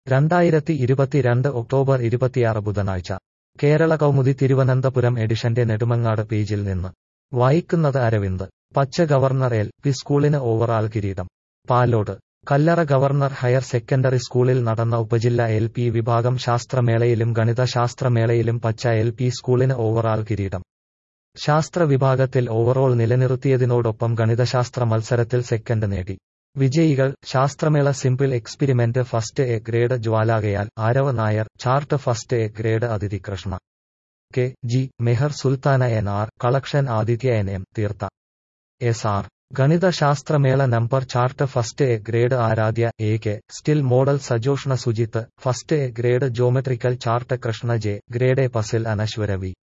രണ്ടായിരത്തി ഇരുപത്തിരണ്ട് ഒക്ടോബർ ഇരുപത്തിയാറ് ബുധനാഴ്ച കേരള കൗമുദി തിരുവനന്തപുരം എഡിഷന്റെ നെടുമങ്ങാട് പേജിൽ നിന്ന് വായിക്കുന്നത് Aravind Pacha government L P സ്കൂളിന് ഓവറാൾ കിരീടം Palode Kallara government higher secondary സ്കൂളിൽ നടന്ന ഉപജില്ല എൽ പി വിഭാഗം ശാസ്ത്രമേളയിലും ഗണിത ശാസ്ത്രമേളയിലും പച്ച എൽ പി സ്കൂളിന് ഓവറാൾ കിരീടം ശാസ്ത്ര വിഭാഗത്തിൽ ഓവറോൾ നിലനിർത്തിയതിനോടൊപ്പം ഗണിതശാസ്ത്ര മത്സരത്തിൽ സെക്കൻഡ് നേടി വിജയികൾ ശാസ്ത്രമേള simple experiment first A grade ജ്വാലാകയാൽ Aarava Nair chart first A grade Athidhi Krishna K G Meher Sultana N R collection Adithya N M Theertha S R ഗണിത ശാസ്ത്രമേള number chart first A grade Aaradhya A K still model Sajoshna Sujith first A grade geometrical chart Krishna J grade A puzzle Anaswara V